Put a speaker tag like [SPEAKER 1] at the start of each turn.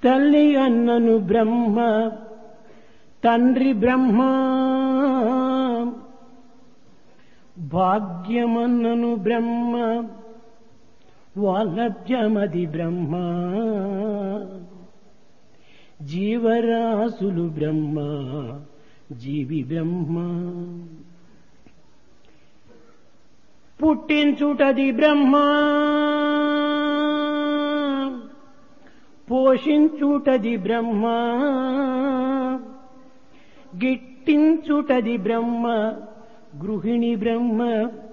[SPEAKER 1] తల్లి అన్నను బ్రహ్మ తండ్రి బ్రహ్మ భాగ్యమన్నను బ్రహ్మ వాలభ్యమది బ్రహ్మ జీవరాశులు బ్రహ్మ జీవి బ్రహ్మ పుట్టించుటది బ్రహ్మ పోషించుటది బ్రహ్మ గిట్టించుటది బ్రహ్మ గృహిణి బ్రహ్మ